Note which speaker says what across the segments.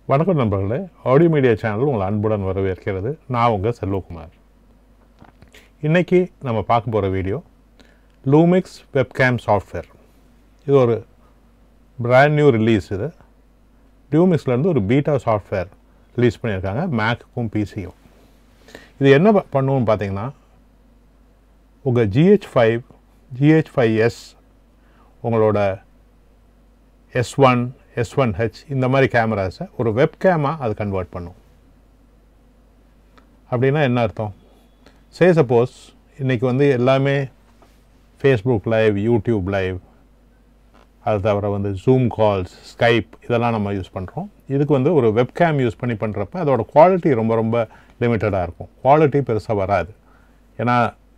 Speaker 1: வணக்கம் நண்பர்களே audio media channel உங்களை அன்புடன் வரவேற்கிறது நான் உங்கள் செல்வகுமார் இன்றைக்கி நம்ம பார்க்க போகிற வீடியோ லூமிக்ஸ் வெப்கேம் சாஃப்ட்வேர் இது ஒரு பிராண்ட் நியூ ரிலீஸ் இது லூமிக்ஸ்லேருந்து ஒரு பீட்டா சாஃப்ட்வேர் ரிலீஸ் பண்ணியிருக்காங்க மேக்குக்கும் பிசியும் இது என்ன ப- பண்ணுவோம்னு பார்த்தீங்கன்னா உங்கள் GH five GH five S உங்களோட S one S one H இந்த மாதிரி கேமராஸை ஒரு வெப்கேமாக அது கன்வெர்ட் பண்ணும் அப்படின்னா என்ன அர்த்தம் சே சப்போஸ் இன்றைக்கி வந்து எல்லாமே ஃபேஸ்புக் லைவ் யூடியூப் லைவ் அது தவிர வந்து ஜூம் கால்ஸ் ஸ்கைப் இதெல்லாம் நம்ம யூஸ் பண்ணுறோம் இதுக்கு வந்து ஒரு வெப்கேம் யூஸ் பண்ணி பண்ணுறப்ப அதோட குவாலிட்டி ரொம்ப ரொம்ப லிமிட்டடாக இருக்கும் குவாலிட்டி பெருசாக வராது ஏன்னா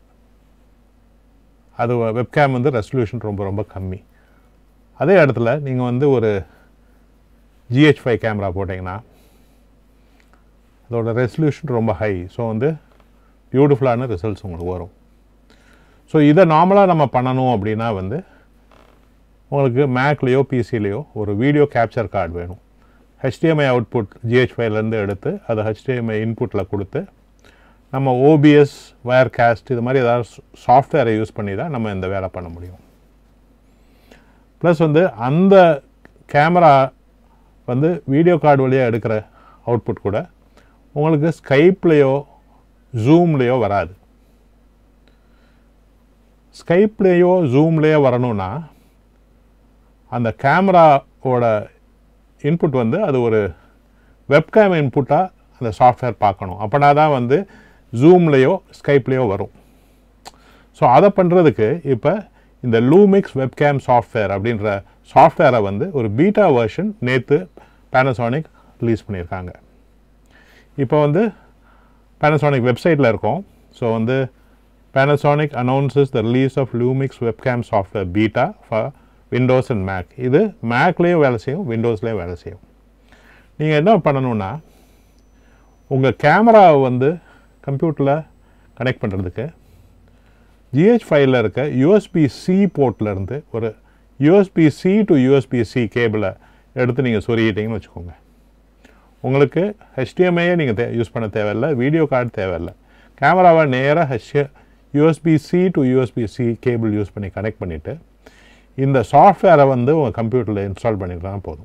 Speaker 1: அது வெப்கேம் வந்து ரெசல்யூஷன் ரொம்ப ரொம்ப கம்மி அதே இடத்துல நீங்கள் வந்து ஒரு ஜிஹெச் ஃபைவ் கேமரா போட்டிங்கன்னா அதோட ரெசல்யூஷன் ரொம்ப ஹை ஸோ வந்து பியூட்டிஃபுல்லான ரிசல்ட்ஸ் உங்களுக்கு வரும் ஸோ இதை நார்மலாக நம்ம பண்ணணும் அப்படின்னா வந்து உங்களுக்கு மேக்லேயோ பிசிலேயோ ஒரு வீடியோ கேப்சர் கார்டு வேணும் ஹெச்டிஎம்ஐ அவுட்புட் ஜிஹெச் ஃபைவ்லேருந்து எடுத்து அதை ஹெச்டிஎம்ஐ இன்புட்டில் கொடுத்து நம்ம ஓபிஎஸ் வயர் காஸ்ட் இது மாதிரி ஏதாவது சாஃப்ட்வேரை யூஸ் பண்ணி தான் நம்ம இந்த வேலை பண்ண முடியும் ப்ளஸ் வந்து அந்த கேமரா வந்து வீடியோ கார்டு வழியாக எடுக்கிற அவுட்புட் கூட உங்களுக்கு ஸ்கைப்லேயோ ஜூம்லேயோ வராது ஸ்கைப்லேயோ ஜூம்லேயோ வரணும்னா அந்த கேமராவோட இன்புட் வந்து அது ஒரு வெப்கேம் இன்புட்டாக அந்த சாஃப்ட்வேர் பார்க்கணும் அப்போனா தான் வந்து ஜூம்லேயோ ஸ்கைப்லேயோ வரும் ஸோ அதை பண்ணுறதுக்கு இப்போ இந்த லூமிக்ஸ் வெப்கேம் சாஃப்ட்வேர் அப்படின்ற சாஃப்ட்வேரை வந்து ஒரு பீட்டா வெர்ஷன் நேற்று பேனசானிக் ரிலீஸ் பண்ணியிருக்காங்க இப்போ வந்து பேனசானிக் வெப்சைட்டில் இருக்கோம் ஸோ வந்து Panasonic announces the release of Lumix webcam software beta for Windows and Mac இது மேக்லேயும் வேலை செய்யும் விண்டோஸ்லேயும் வேலை செய்யும் நீங்கள் என்ன பண்ணணும்னா உங்கள் கேமராவை வந்து கம்ப்யூட்டரில் கனெக்ட் பண்ணுறதுக்கு ஜிஹெச் ஃபைலில் இருக்க யூஎஸ்பி சி போர்ட்லேருந்து ஒரு USB C to USB C கேபிளை எடுத்து நீங்கள் சொருகிட்டீங்கன்னு வச்சுக்கோங்க உங்களுக்கு ஹெச்டிஎம்ஐயே நீங்கள் தே யூஸ் பண்ண தேவையில்லை வீடியோ கார்டு தேவையில்லை கேமராவை நேராக H USB C to USB C cable use பண்ணி கனெக்ட் பண்ணிவிட்டு இந்த சாஃப்ட்வேரை வந்து உங்கள் கம்ப்யூட்டரில் இன்ஸ்டால் பண்ணிட்டா போதும்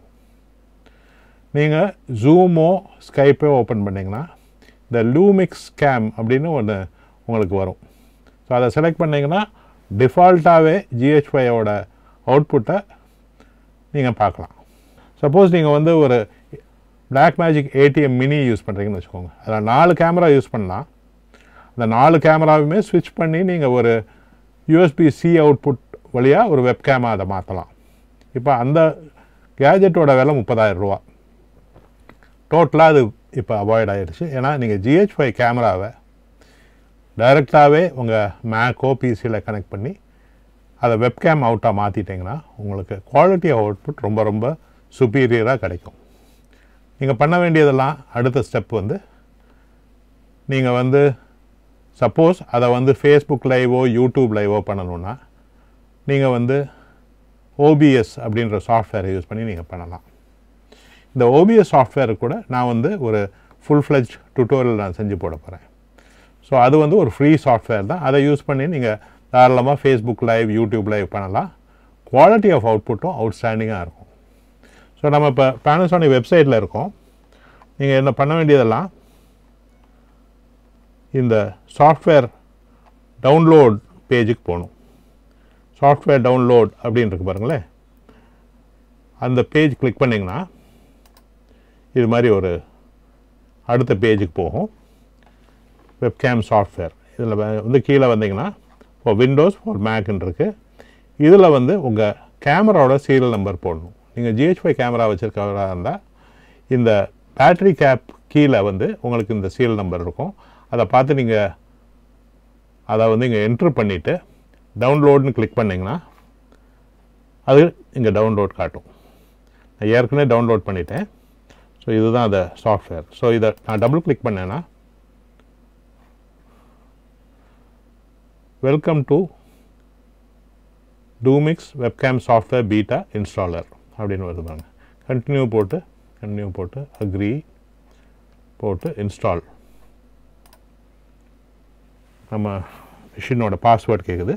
Speaker 1: நீங்கள் ஜூமோ ஸ்கைப்போ ஓப்பன் பண்ணிங்கன்னா இந்த லூமிக்ஸ் கேம் அப்படின்னு ஒன்று உங்களுக்கு வரும் ஸோ அதை செலக்ட் பண்ணிங்கன்னா டிஃபால்ட்டாகவே ஜிஹெச் ஃபைவோட அவுட்புட்டை நீங்கள் பார்க்கலாம் சப்போஸ் நீங்கள் வந்து ஒரு black magic ATEM mini use பண்ணுறீங்கன்னு வச்சுக்கோங்க அதில் நாலு கேமரா யூஸ் பண்ணால் அந்த நாலு கேமராவுமே ஸ்விட்ச் பண்ணி நீங்கள் ஒரு யூஎஸ்பி சி அவுட்புட் வழியாக ஒரு வெப்கேமாக அதை மாற்றலாம் இப்போ அந்த கேஜெட்டோட விலை முப்பதாயிரம் ரூபா டோட்டலாக அது இப்போ அவாய்ட் ஆயிடுச்சு ஏன்னா நீங்கள் ஜிஹெச் ஃபைவ் கேமராவை டைரெக்டாகவே உங்கள் மேக்கோ பிசியில் கனெக்ட் பண்ணி அதை வெப்கேம் அவுட்டாக மாற்றிட்டிங்கன்னா உங்களுக்கு குவாலிட்டி அவுட்புட் ரொம்ப ரொம்ப சுப்பீரியராக கிடைக்கும் நீங்கள் பண்ண வேண்டியதெல்லாம் அடுத்த ஸ்டெப் வந்து நீங்கள் வந்து சப்போஸ் அதை வந்து ஃபேஸ்புக் லைவோ யூடியூப் லைவோ பண்ணணுன்னா நீங்கள் வந்து ஓபிஎஸ் அப்படின்ற சாஃப்ட்வேரை யூஸ் பண்ணி நீங்கள் பண்ணலாம் இந்த ஓபிஎஸ் சாஃப்ட்வேர் கூட நான் வந்து ஒரு ஃபுல் ஃப்ளெஜ் டுட்டோரியல் நான் செஞ்சு போட போகிறேன் ஸோ அது வந்து ஒரு ஃப்ரீ சாஃப்ட்வேர் தான் அதை யூஸ் பண்ணி நீங்கள் தாராளமாக ஃபேஸ்புக் லைவ் யூடியூப் லைவ் பண்ணலாம் குவாலிட்டி ஆஃப் அவுட்புட்டும் அவுட்ஸ்டாண்டிங்காக இருக்கும் ஸோ நம்ம இப்போ பேனசானிக் வெப்சைட்டில் இருக்கோம் நீங்கள் என்ன பண்ண வேண்டியதெல்லாம் இந்த சாஃப்ட்வேர் டவுன்லோட் பேஜுக்கு போகணும் சாஃப்ட்வேர் டவுன்லோட் அப்படின்னு இருக்கு பாருங்களேன் அந்த பேஜ் கிளிக் பண்ணிங்கன்னா இது மாதிரி ஒரு அடுத்த பேஜுக்கு போகும் வெப்கேம் சாஃப்ட்வேர் இதில் வந்து கீழே வந்தீங்கன்னா ஃபார் விண்டோஸ் ஃபார் மேக்னு இருக்குது இதில் வந்து உங்கள் கேமராவோட சீரியல் நம்பர் போடணும் நீங்கள் ஜிஹெச் ஃபைவ் கேமரா வச்சுருக்கவரா இருந்தால் இந்த பேட்டரி கேப் கீழே வந்து உங்களுக்கு இந்த சீரியல் நம்பர் இருக்கும் அதை பார்த்து நீங்கள் அதை வந்து இங்கே என்ட்ரு பண்ணிவிட்டு டவுன்லோட்னு கிளிக் பண்ணிங்கன்னா அது இங்கே டவுன்லோட் காட்டும் நான் ஏற்கனவே டவுன்லோட் பண்ணிட்டேன் ஸோ இதுதான் அந்த சாஃப்ட்வேர் ஸோ இதை நான் டபுள் கிளிக் பண்ணேன்னா welcome to Lumix webcam software beta installer அப்படின்னு வருது பாருங்க கண்டினியூ போட்டு கன்டினியூ போட்டு அக்ரி போட்டு இன்ஸ்டால் நம்ம மிஷினோட பாஸ்வேர்ட் கேட்குது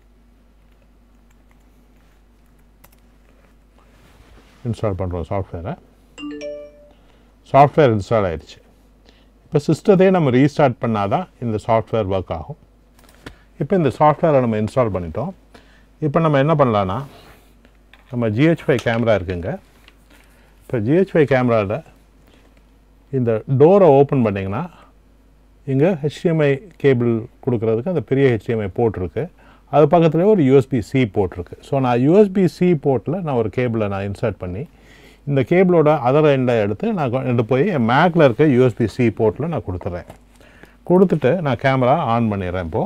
Speaker 1: இன்ஸ்டால் பண்ணுறோம் சாஃப்ட்வேரை சாஃப்ட்வேர் இன்ஸ்டால் ஆயிடுச்சு இப்போ சிஸ்டத்தையே நம்ம ரீஸ்டார்ட் பண்ணால் தான் இந்த சாஃப்ட்வேர் ஒர்க் ஆகும் இப்போ இந்த சாஃப்ட்வேரை நம்ம இன்ஸ்டால் பண்ணிட்டோம் இப்போ நம்ம என்ன பண்ணலான்னா நம்ம ஜிஹெச் ஃபைவ் கேமரா இருக்குங்க இப்போ ஜிஹெச் ஃபைவ் கேமராவில் இந்த டோரை ஓப்பன் பண்ணிங்கன்னா இங்கே ஹெச்டிஎம்ஐ கேபிள் கொடுக்குறதுக்கு அந்த பெரிய ஹெச்டிஎம்ஐ போர்ட் இருக்குது அது பக்கத்துலேயே ஒரு யூஎஸ்பி சி போர்ட் இருக்குது ஸோ நான் யூஎஸ்பி சி போர்ட்டில் நான் ஒரு கேபிளை நான் இன்சர்ட் பண்ணி இந்த கேபிளோட அதர் எண்டை எடுத்து நான் கொ- எடுத்து போய் என் மேக்கில் இருக்க யூஎஸ்பி சி போர்ட்டில் நான் கொடுத்துட்றேன் கொடுத்துட்டு நான் கேமரா ஆன் பண்ணிடுறேன் இப்போது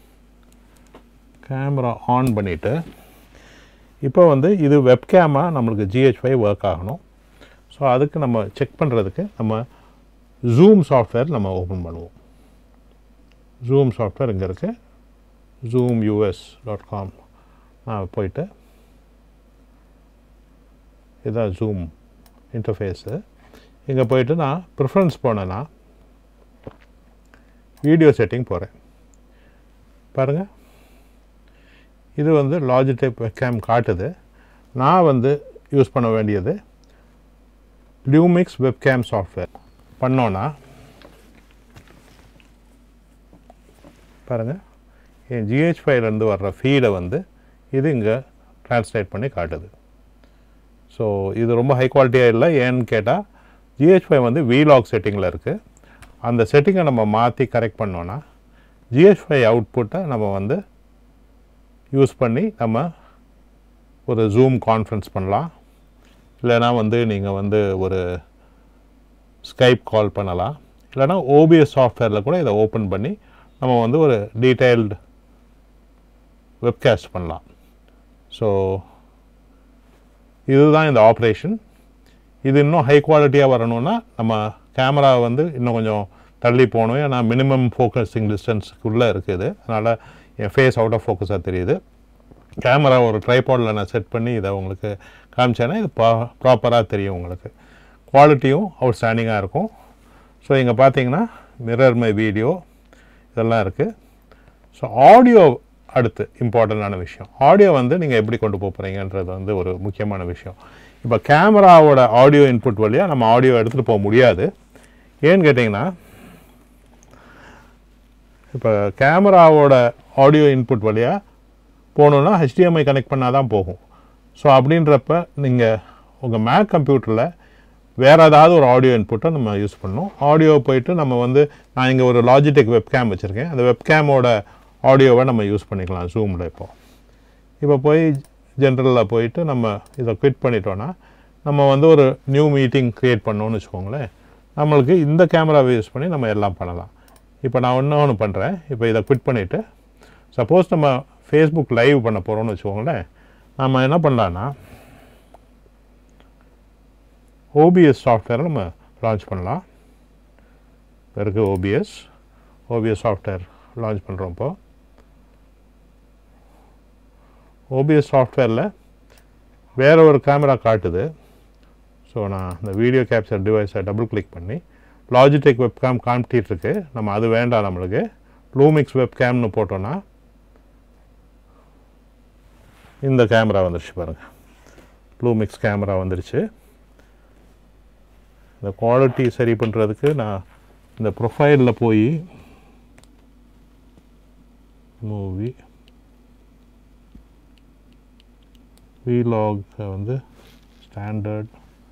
Speaker 1: கேமரா ஆன் பண்ணிவிட்டு இப்போ வந்து இது வெப்கேமாக நம்மளுக்கு ஜிஹெச் ஃபைவ் ஒர்க் ஆகணும் ஸோ அதுக்கு நம்ம செக் பண்ணுறதுக்கு நம்ம ஜூம் சாஃப்ட்வேர் நம்ம ஓப்பன் பண்ணுவோம் ஜூம் சாஃப்ட்வேர் இங்கே இருக்குது ஜூம் யூஎஸ் டாட் காம் நான் போயிட்டு இதான் ஜூம் இன்டர்ஃபேஸு இங்கே போயிட்டு நான் ப்ரிஃபரன்ஸ் போனேன்னா வீடியோ செட்டிங் போகிறேன் பாருங்கள் இது வந்து லாஜிடெக் வெப்கேம் காட்டுது நான் வந்து யூஸ் பண்ண வேண்டியது லியூமிக்ஸ் வெப்கேம் சாஃப்ட்வேர் பண்ணோன்னா பாருங்கள் என் ஜிஹெச் ஃபைலேருந்து வர்ற ஃபீடை வந்து இது இங்கே ட்ரான்ஸ்லேட் பண்ணி காட்டுது ஸோ இது ரொம்ப ஹை குவாலிட்டியாக இல்லை ஏன்னு கேட்டால் ஜிஹெச் ஃபைவ் வந்து விலாக் செட்டிங்கில் இருக்குது அந்த செட்டிங்கை நம்ம மாற்றி கரெக்ட் பண்ணோன்னா ஜிஹெச் ஃபைவ் அவுட்புட்டை நம்ம வந்து யூஸ் பண்ணி நம்ம ஒரு ஜூம் கான்ஃபரன்ஸ் பண்ணலாம் இல்லைனா வந்து நீங்கள் வந்து ஒரு ஸ்கைப் கால் பண்ணலாம் இல்லைனா ஓபிஎஸ் சாஃப்ட்வேரில் கூட இதை ஓப்பன் பண்ணி நம்ம வந்து ஒரு டீட்டெயில்டு வெப்காஸ்ட் பண்ணலாம் ஸோ இதுதான் இந்த ஆப்ரேஷன் இது இன்னும் ஹை குவாலிட்டியாக வரணும்னா நம்ம கேமரா வந்து இன்னும் கொஞ்சம் தள்ளி போகணும் ஏன்னா மினிமம் ஃபோக்கஸிங் டிஸ்டன்ஸுக்குள்ளே இருக்குது அதனால் என் ஃபேஸ் அவுட் ஆஃப் ஃபோக்கஸாக தெரியுது கேமரா ஒரு ட்ரைபாடில் நான் செட் பண்ணி இதை உங்களுக்கு காமிச்சேன்னா இது ப்ரா ப்ராப்பராக தெரியும் உங்களுக்கு குவாலிட்டியும் அவுட் ஸ்டாண்டிங்காக இருக்கும் ஸோ இங்கே பார்த்தீங்கன்னா மிரர் மை வீடியோ இதெல்லாம் இருக்குது ஸோ ஆடியோ அடுத்து இம்பார்ட்டண்ட்டான விஷயம் ஆடியோ வந்து நீங்கள் எப்படி கொண்டு போக போகிறீங்கன்றது வந்து ஒரு முக்கியமான விஷயம் இப்போ கேமராவோட ஆடியோ இன்புட் வழியாக நம்ம ஆடியோ எடுத்துகிட்டு போக முடியாது ஏன்னு கேட்டிங்கன்னா இப்போ கேமராவோட ஆடியோ இன்புட் வழியாக போகணுன்னா HDMI கனெக்ட் பண்ணால் தான் போகும் ஸோ அப்படின்றப்ப நீங்கள் உங்கள் மேக் கம்ப்யூட்டரில் வேறு ஏதாவது ஒரு ஆடியோ இன்புட்டை நம்ம யூஸ் பண்ணணும் ஆடியோ போயிட்டு நம்ம வந்து நான் இங்கே ஒரு லாஜிடெக் வெப்கேம் வச்சுருக்கேன் அந்த வெப்கேமோட ஆடியோவை நம்ம யூஸ் பண்ணிக்கலாம் ஜூமில் இப்போ இப்போ போய் ஜென்ரலில் போயிட்டு நம்ம இதை குவிட் பண்ணிட்டோன்னா நம்ம வந்து ஒரு நியூ மீட்டிங் க்ரியேட் பண்ணோன்னு வச்சுக்கோங்களேன் நம்மளுக்கு இந்த கேமராவை யூஸ் பண்ணி நம்ம எல்லாம் பண்ணலாம் இப்போ நான் ஒன்று ஒன்று பண்ணுறேன் இப்போ இதை குவிட் பண்ணிவிட்டு சப்போஸ் நம்ம ஃபேஸ்புக் லைவ் பண்ண போகிறோம்னு வச்சுக்கோங்களேன் நம்ம என்ன பண்ணலான்னா ஓபிஎஸ் சாஃப்ட்வேரை நம்ம லான்ச் பண்ணலாம் இருக்குது ஓபிஎஸ் ஓபிஎஸ் சாஃப்ட்வேர் லான்ச் பண்ணுறோம் இப்போ ஓபிஎஸ் சாஃப்ட்வேரில் வேற ஒரு கேமரா காட்டுது ஸோ நான் இந்த வீடியோ கேப்சர் டிவைஸை டபுள் கிளிக் பண்ணி லாஜிடெக் வெப்கேம் காமிட்டிட்டு இருக்கு நம்ம அது வேண்டாம் நம்மளுக்கு லூமிக்ஸ் வெப்கேம்னு போட்டோன்னா இந்த கேமரா வந்துருச்சு பாருங்கள் லூமிக்ஸ் கேமரா வந்துருச்சு இந்த குவாலிட்டி சரி பண்ணுறதுக்கு நான் இந்த ப்ரொஃபைலில் போய் மூவி வீலாக் வந்து ஸ்டாண்டர்ட்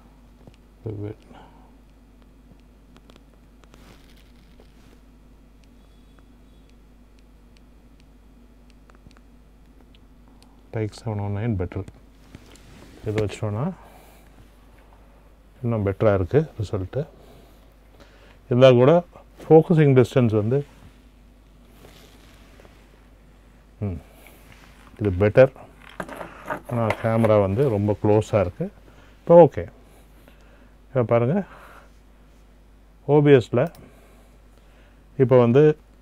Speaker 1: டைக் செவன் ஒன் நைன் பெட்டர் இது வச்சிட்டோன்னா இன்னும் பெட்டராக இருக்குது ரிசல்ட்டு இருந்தால் கூட ஃபோக்கஸிங் டிஸ்டன்ஸ் வந்து ம் இது பெட்டர் ஆனால் கேமரா வந்து ரொம்ப க்ளோஸாக இருக்குது இப்போ ஓகே இப்போ பாருங்கள் ஓபிஎஸில் இப்போ வந்து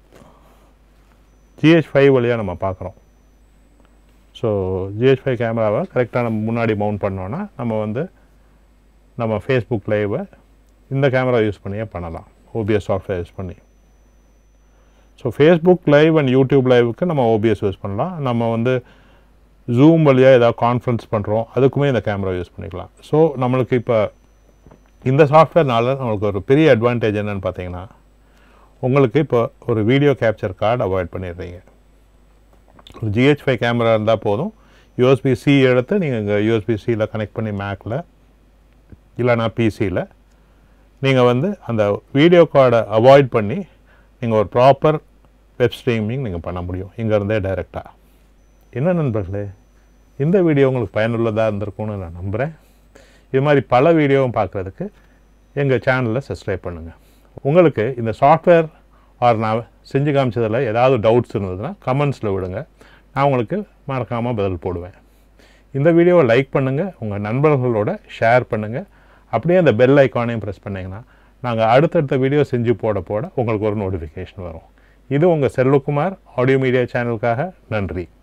Speaker 1: ஜிஹெச் ஃபைவ் வழியாக நம்ம பார்க்குறோம் ஸோ ஜிஹெச் ஃபைவ் கேமராவை கரெக்டாக நம்ம முன்னாடி மவுண்ட் பண்ணோன்னா நம்ம வந்து நம்ம ஃபேஸ்புக் லைவை இந்த கேமரா யூஸ் பண்ணியே பண்ணலாம் ஓபிஎஸ் சாஃப்ட்வேர் யூஸ் பண்ணி so Facebook live and YouTube லைவுக்கு நம்ம ஓபிஎஸ் யூஸ் பண்ணலாம் நம்ம வந்து ஜூம் வழியாக ஏதாவது கான்ஃபரன்ஸ் பண்ணுறோம் அதுக்குமே இந்த கேமரா யூஸ் பண்ணிக்கலாம் ஸோ நம்மளுக்கு இப்போ இந்த சாஃப்ட்வேர்னால நம்மளுக்கு ஒரு பெரிய அட்வான்டேஜ் என்னன்னு பார்த்தீங்கன்னா உங்களுக்கு இப்போ ஒரு வீடியோ கேப்சர் கார்டு அவாய்ட் பண்ணிடுறீங்க ஒரு ஜிஹெச் ஃபைவ் கேமரா இருந்தால் போதும் யூஎஸ்பி சி எடுத்து நீங்கள் இங்கே யூஎஸ்பி சியில் கனெக்ட் பண்ணி மேக்கில் இல்லைனா பிசியில் நீங்கள் வந்து அந்த வீடியோ கார்டை அவாய்ட் பண்ணி நீங்கள் ஒரு ப்ராப்பர் வெப் ஸ்ட்ரீமிங் நீங்கள் பண்ண முடியும் இங்கேருந்தே டைரெக்டாக என்ன நண்பர்களே இந்த வீடியோ உங்களுக்கு பயனுள்ளதாக இருந்திருக்கும்னு நான் நம்புகிறேன் இது மாதிரி பல வீடியோவும் பார்க்குறதுக்கு எங்கள் சேனலில் சப்ஸ்கிரைப் பண்ணுங்கள் உங்களுக்கு இந்த சாஃப்ட்வேர் ஆர் நான் செஞ்சு காமிச்சதில் ஏதாவது டவுட்ஸ் இருந்ததுன்னா கமெண்ட்ஸில் விடுங்க நான் உங்களுக்கு மறக்காமல் பதில் போடுவேன் இந்த வீடியோவை லைக் பண்ணுங்கள் உங்கள் நண்பர்களோட ஷேர் பண்ணுங்கள் அப்படியே அந்த பெல் ஐக்கானையும் ப்ரெஸ் பண்ணிங்கன்னா நாங்கள் அடுத்தடுத்த வீடியோ செஞ்சு போட போட உங்களுக்கு ஒரு நோட்டிஃபிகேஷன் வரும் இது உங்கள் செல்வகுமார் ஆடியோ மீடியா சேனலுக்காக நன்றி